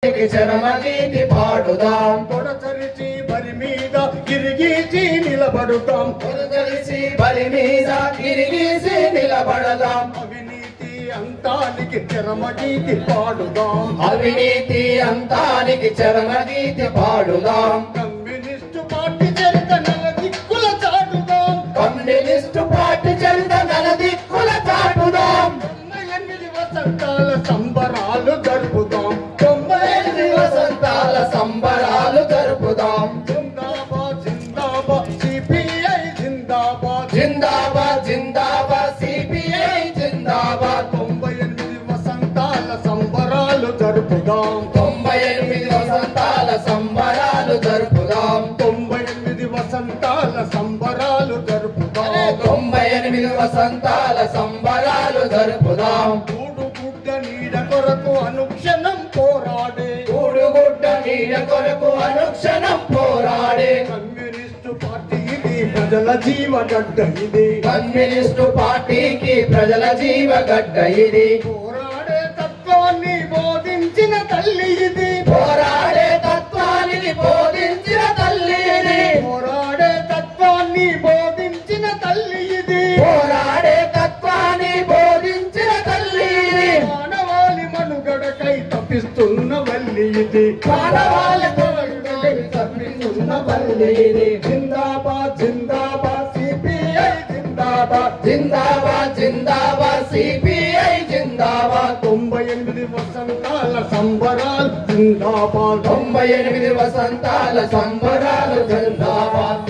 చరమగీతి పాడుదాం పొడచరిచి బరి మీద గిరిగీచి నిలబడుతాం కలిసి బలి మీద తిరిగేసి నిలబడదాం అవినీతి అంతానికి చరమగీతి పాడుదాం అవినీతి అంతానికి చరమగీతి పాడుదాం కమ్యూనిస్టు పార్టీ చరిత నెల దిక్కుల చాటుదాం కమ్యూనిస్టు పార్టీ చరిత నల దిక్కుల చాటుదాం తొంభై ఎనిమిది వసంతాల సంబరాలు జరుపుదాం తొంభై ఎనిమిది వసంతాల సంబరాలు జరుపుదాం జిందాబాద్ జిందాబాద్ సిపిఐ జిందాబాద్ జిందాబాద్ జిందాబాద్ సిపిఐ జిందాబాద్ తొంభై ఎనిమిది వసంతాల సంబరాలు జరుపుదాం తొంభై ఎనిమిది వసంతాల సంబరాలు జరుపుదాం తొంభై ఎనిమిది వసంతాల సంబరాలు జరుపుదాం తొంభై ఎనిమిది వసంతాల సంబరాలు జరుపుదాం కూడు గుడ్డ నీడ కొరకు అనుక్షణం పోరాడే కూడుగుడ్డ నీడ కొరకు అనుక్షణం పోరాడే కమ్యూనిస్టు పార్టీ ఇది ప్రజల జీవగడ్డ ఇది కమ్యూనిస్టు పార్టీకి ప్రజల జీవగడ్డ ఇది పోరాడే తత్వాన్ని బోధించిన తల్లి ఇది పోరాడే తత్వానికి బోధించిన తల్లి ఇది పోరాడే తత్వాన్ని బోధించిన తల్లి ఇది పోరాడే తత్వాన్ని బోధించిన తల్లి ఇది మానవాళి మనుగడకై తప్పిస్తున్న వల్లి ఇది మానవాళితో తప్పిస్తున్న పల్లి ఇది జిందాబాద్ జిందాబాద్ సిపిఐ జిందాబాద్ జిందాబాద్ జిందాబాద్ సిపిఐ జిందాబాద్ తొంభై ఎనిమిది వసంతాల సంబరాలు జిందాబాద్ తొంభై ఎనిమిది వసంతాల సంబరాలు జిందాబాద్